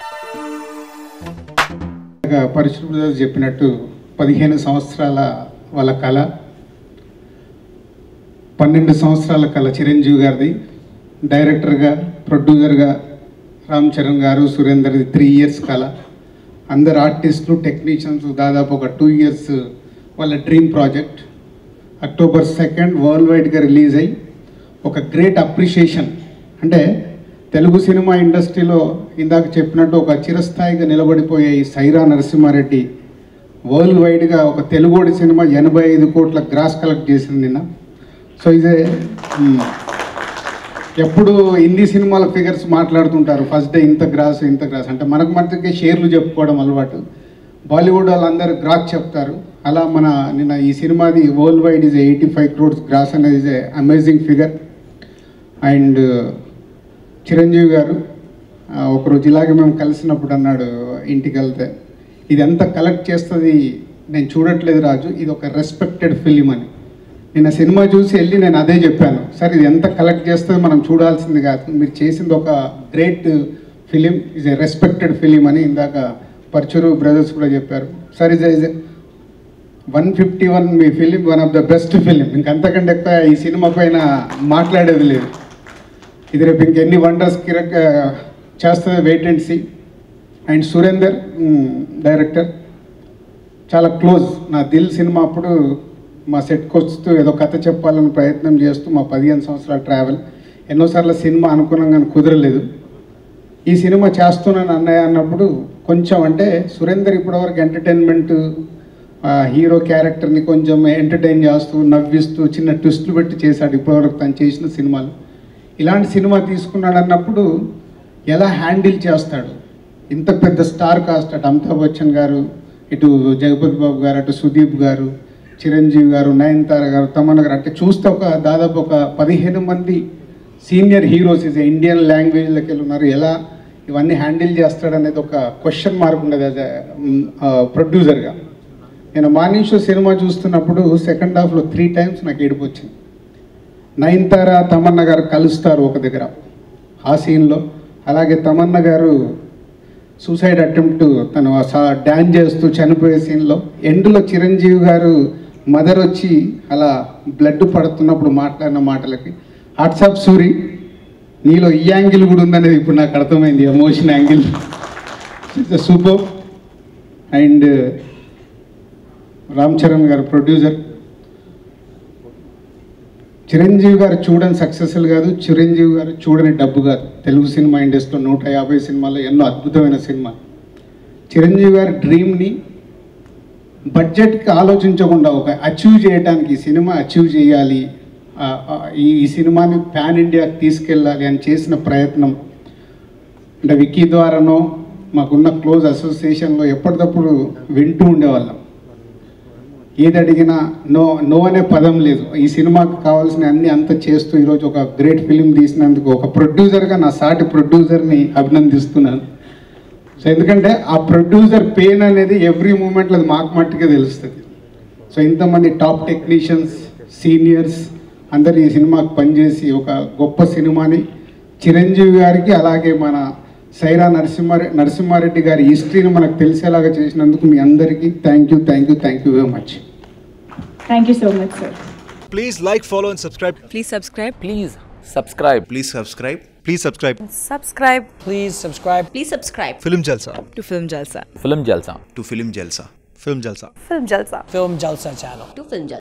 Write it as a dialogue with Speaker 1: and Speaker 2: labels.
Speaker 1: పరిశుభ్రత చెప్పినట్టు పదిహేను సంవత్సరాల వాళ్ళ కళ పన్నెండు సంవత్సరాల కళ చిరంజీవి గారిది డైరెక్టర్గా ప్రొడ్యూసర్గా రామ్ చరణ్ గారు సురేందర్ది త్రీ ఇయర్స్ కళ అందరు ఆర్టిస్టులు టెక్నీషియన్స్ దాదాపు ఒక టూ ఇయర్స్ వాళ్ళ dream project October second world వైడ్గా రిలీజ్ అయ్యి ఒక గ్రేట్ అప్రిషియేషన్ అంటే తెలుగు సినిమా ఇండస్ట్రీలో ఇందాక చెప్పినట్టు ఒక చిరస్థాయిగా నిలబడిపోయే ఈ సైరా నరసింహారెడ్డి వరల్డ్ వైడ్గా ఒక తెలుగుడి సినిమా ఎనభై ఐదు కోట్ల గ్రాస్ కలెక్ట్ చేసింది నిన్న సో ఇదే మ్, ఎప్పుడు హిందీ సినిమాల ఫిగర్స్ మాట్లాడుతుంటారు ఫస్ట్ డే ఇంత గ్రాస్ ఇంత గ్రాస్ అంటే మనకు మట్టుకే షేర్లు చెప్పుకోవడం అలవాటు బాలీవుడ్ వాళ్ళందరూ గ్రాస్ చెప్తారు అలా మన నిన్న ఈ సినిమాది world wide is eighty five crores gross అనేది is amazing figure and Chiranjeevi garu ఆ, ఒకరోజు ఇలాగే మేము కలిసినప్పుడు అన్నాడు ఇంటికి వెళ్తే ఇది ఎంత కలెక్ట్ చేస్తుంది నేను చూడట్లేదు రాజు ఇది ఒక రెస్పెక్టెడ్ ఫిలిం అని నిన్న సినిమా చూసి వెళ్ళి నేను అదే చెప్పాను సార్ ఇది ఎంత కలెక్ట్ చేస్తుంది మనం చూడాల్సింది కాదు మీరు చేసింది ఒక great film is a respected film అని ఇందాక పర్చూరు బ్రదర్స్ కూడా చెప్పారు sir is is one fifty one మీ film one of the best film ఇంకంతకంటే ఎక్కువ ఈ సినిమా పైన మాట్లాడేది లేదు ఇది రేపు ఇంకెన్ని వండర్స్ కిరక్ చేస్తుంది wait and see and Surender director చాలా క్లోజ్ నా దిల్ సినిమా అప్పుడు మా సెట్కి వస్తూ ఏదో కథ చెప్పాలని ప్రయత్నం చేస్తూ మా పదిహేను సంవత్సరాల ట్రావెల్ ఎన్నోసార్లు సినిమా అనుకున్నాం కానీ కుదరలేదు ఈ సినిమా చేస్తున్నాను అన్నయ్య అన్నప్పుడు కొంచెం అంటే సురేందర్ ఇప్పటివరకు ఎంటర్టైన్మెంట్ హీరో క్యారెక్టర్ని కొంచెం ఎంటర్టైన్ చేస్తూ నవ్విస్తూ చిన్న ట్విస్టులు పెట్టి చేశాడు ఇప్పటివరకు తను చేసిన సినిమాలు ఇలాంటి సినిమా తీసుకున్నాడు అన్నప్పుడు ఎలా హ్యాండిల్ చేస్తాడు ఇంత పెద్ద స్టార్ కాస్ట్ అటు అమితాబ్ బచ్చన్ గారు ఇటు జగపతి బాబు గారు అటు సుదీప్ గారు చిరంజీవి గారు నయనతార గారు తమన్ గారు అంటే చూస్తే ఒక దాదాపు ఒక పదిహేను మంది సీనియర్ హీరోస్ ఇస్ ఇండియన్ లాంగ్వేజ్లోకి వెళ్ళి ఉన్నారు ఎలా ఇవన్నీ హ్యాండిల్ చేస్తాడనేది ఒక క్వశ్చన్ మార్క్ ఉండేది యాజ్ ప్రొడ్యూసర్గా నేను మార్నింగ్ షో సినిమా చూస్తున్నప్పుడు సెకండ్ హాఫ్లో త్రీ టైమ్స్ నాకు ఏడుపు వచ్చింది నయనతార తమన్న గారు కలుస్తారు ఒక దగ్గర ఆ సీన్లో అలాగే తమన్న గారు సూసైడ్ అటెంప్ట్ తను డ్యాన్స్ చేస్తూ చనిపోయే సీన్లో ఎండ్లో చిరంజీవి గారు మదర్ వచ్చి అలా బ్లడ్ పడుతున్నప్పుడు మాట్లాడిన మాటలకి వాట్సాప్ సూరి నీలో ఈ యాంగిల్ కూడా ఉందనేది ఇప్పుడు నాకు అర్థమైంది emotion angle it's super and Ram Charan garu producer Chiranjeevi గారు చూడని సక్సెస్ఫుల్ కాదు చిరంజీవి గారు చూడని డబ్బు కాదు తెలుగు సినిమా ఇండస్ట్రీలో నూట యాభై సినిమాల్లో ఎన్నో అద్భుతమైన సినిమా చిరంజీవి గారి డ్రీమ్ని బడ్జెట్కి ఆలోచించకుండా ఒక అచీవ్ చేయడానికి ఈ సినిమా అచీవ్ చేయాలి ఆ, ఆ, ఈ ఈ సినిమాని ప్యాన్ ఇండియాకి తీసుకెళ్ళాలి అని చేసిన ప్రయత్నం అంటే వికీ ద్వారానో మాకున్న క్లోజ్ అసోసియేషన్లో ఎప్పటికప్పుడు వింటూ ఉండేవాళ్ళం ఏది అడిగినా నో నో అనే పదం లేదు ఈ సినిమాకి కావాల్సిన అన్ని అంత చేస్తూ ఈరోజు ఒక గ్రేట్ ఫిలిం తీసినందుకు ఒక ప్రొడ్యూసర్గా నా సాటి ప్రొడ్యూసర్ని అభినందిస్తున్నాను సో ఎందుకంటే ఆ ప్రొడ్యూసర్ పెయిన్ అనేది ఎవ్రీ మూమెంట్లో అది మాకు మట్టుకే తెలుస్తుంది సో ఇంతమంది టాప్ టెక్నీషియన్స్ సీనియర్స్ అందరు ఈ సినిమాకి పనిచేసి ఒక గొప్ప సినిమాని చిరంజీవి గారికి అలాగే మన సైరా నరసింహారె నరసింహారెడ్డి గారి హిస్టరీని మనకు తెలిసేలాగా చేసినందుకు మీ అందరికీ thank you thank you thank you very much
Speaker 2: Thank you so much, sir.
Speaker 3: Please like, follow, and subscribe.
Speaker 4: Please subscribe.
Speaker 5: Please subscribe.
Speaker 3: Please subscribe. Please subscribe.
Speaker 4: Subscribe
Speaker 5: Please subscribe
Speaker 4: Please subscribe
Speaker 3: Film Jalsa.
Speaker 4: to Film Jalsa.
Speaker 5: Film Jalsa.
Speaker 3: To Film Jalsa. Film Jalsa.
Speaker 4: Film Jalsa.
Speaker 5: Film Jalsa channel.
Speaker 4: To Film Jalsa.